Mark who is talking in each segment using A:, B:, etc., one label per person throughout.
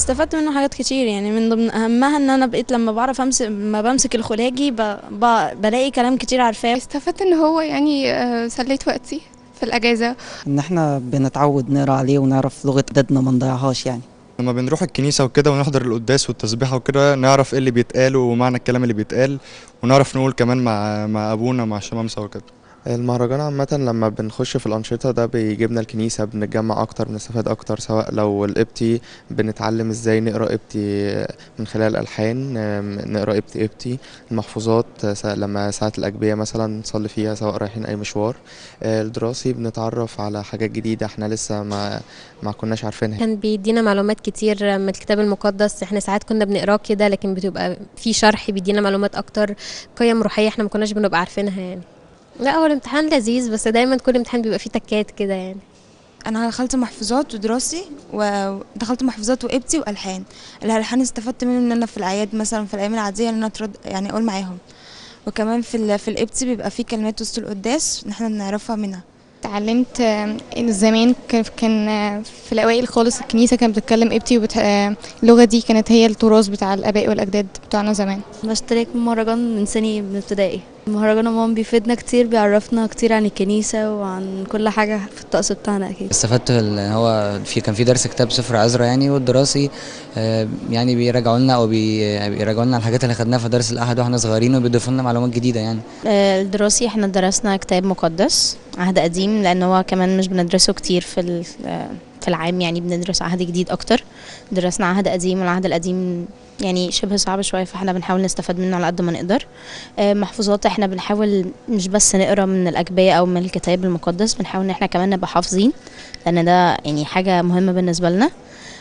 A: استفدت منه حاجات كتير يعني من ضمن اهمها ان انا بقيت لما بعرف امسك لما بمسك الخلاجي ب... ب... بلاقي كلام كتير عارفاه
B: استفدت ان هو يعني آه، سليت وقتي في الاجازه
C: ان احنا بنتعود نقرا عليه ونعرف لغه جدادنا ما نضيعهاش يعني
D: لما بنروح الكنيسة وكده ونحضر القداس والتسبيحة وكده نعرف ايه اللي بيتقال ومعنى الكلام اللي بيتقال ونعرف نقول كمان مع مع أبونا مع الشمامسة وكده
E: المهرجان عامة لما بنخش في الأنشطة ده بيجيبنا الكنيسة بنتجمع أكتر بنستفاد أكتر سواء لو القبطي بنتعلم إزاي نقرأ قبطي من خلال ألحان آم، نقرأ قبطي قبطي المحفوظات آه، سا- لما ساعة الأجبية مثلا نصلي فيها سواء رايحين أي مشوار آه، الدراسي بنتعرف على حاجات جديدة احنا لسه ما ما كناش عارفينها
F: كان بيدينا معلومات كتير من الكتاب المقدس احنا ساعات كنا بنقراه كده لكن بتبقى في شرح بيدينا معلومات اكتر قيم روحيه احنا ما كناش بنبقى عارفينها يعني لا هو الامتحان لذيذ بس دايما كل امتحان بيبقى فيه تكات كده يعني
G: انا دخلت محفوظات ودراسي ودخلت محفوظات وقبطي والحان الالحان استفدت منه ان انا في الاعياد مثلا في الايام العاديه ان انا أترد يعني اقول معاهم وكمان في ال- في القبطي بيبقى فيه كلمات وسط القداس ان احنا بنعرفها منها
B: اتعلمت آه، ان زمان كان كان آه، في الاوائل خالص الكنيسه كانت بتتكلم قبطي وبت... آه، اللغه دي كانت هي التراث بتاع الاباء والاجداد بتوعنا زمان
A: بشترك من مهرجان من سني من ابتدائي المهرجان عموما بيفيدنا كتير بيعرفنا كتير عن الكنيسة وعن كل حاجة في الطقس بتاعنا أكيد
H: استفدت ان هو في كان في درس كتاب سفر عزرا يعني والدراسي آه، يعني بيراجعوا لنا او بي- بيراجعوا لنا الحاجات اللي خدناها في درس الاحد واحنا صغيرين وبيضيفوا لنا معلومات جديده يعني
I: آه، الدراسي احنا درسنا كتاب مقدس عهد قديم لان هو كمان مش بندرسه كتير في ال- في العام يعني بندرس عهد جديد اكتر درسنا عهد قديم والعهد القديم يعني شبه صعب شويه فاحنا بنحاول نستفاد منه على قد ما نقدر آه، محفوظات احنا بنحاول مش بس نقرا من الاجبيه او من الكتاب المقدس بنحاول ان احنا كمان نبقى حافظين لان ده يعني حاجه مهمه بالنسبه لنا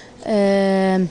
I: آه،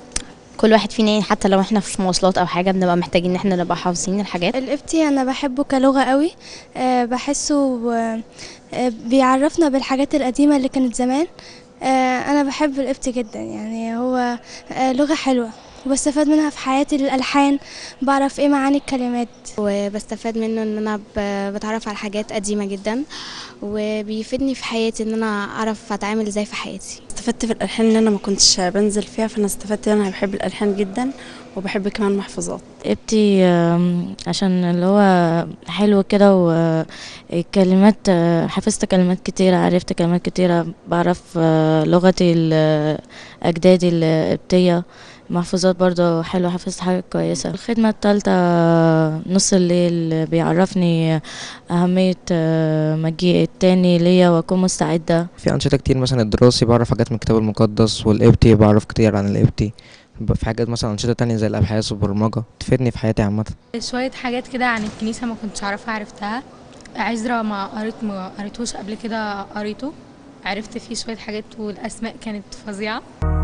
I: كل واحد فينا يعني حتى لو احنا في مواصلات او حاجه بنبقى محتاجين ان احنا نبقى حافظين الحاجات
J: القبطي انا بحبه كلغه قوي أه بحسه آه، آه، بيعرفنا بالحاجات القديمه اللي كانت زمان أه انا بحب القبطي جدا يعني هو آه، لغه حلوه وبستفاد منها في حياتي الالحان بعرف ايه معاني الكلمات
K: وبستفاد منه ان انا ب- بتعرف على حاجات قديمة جدا وبيفيدني في حياتي ان انا اعرف اتعامل ازاي في حياتي
A: استفدت في الألحان اللي أنا ما كنتش بنزل فيها فأنا استفدت إن أنا بحب الألحان جدا وبحب كمان محفوظات
L: قبطي آم، عشان اللي هو حلو كده والكلمات آه، حفظت كلمات كتيرة عرفت كلمات كتيرة بعرف آه، لغتي ال- أجدادي القبطية محفوظات برضو حلوة حفظت حاجة كويسة الخدمة التالتة آه، نص الليل بيعرفني أهمية آه، مجيء التاني ليا وأكون مستعدة
M: في أنشطة كتير مثلا الدراسي بعرف حاجات من الكتاب المقدس والقبطي بعرف كتير عن القبطي ب- في حاجات مثلا أنشطة تانية زي الأبحاث والبرمجة تفيدني في حياتي عامة
N: شوية حاجات كده عن الكنيسة ما كنتش أعرفها عرفتها عزرا ما قريت ما قريتوش قبل كده قريته عرفت فيه شوية حاجات والأسماء كانت فظيعة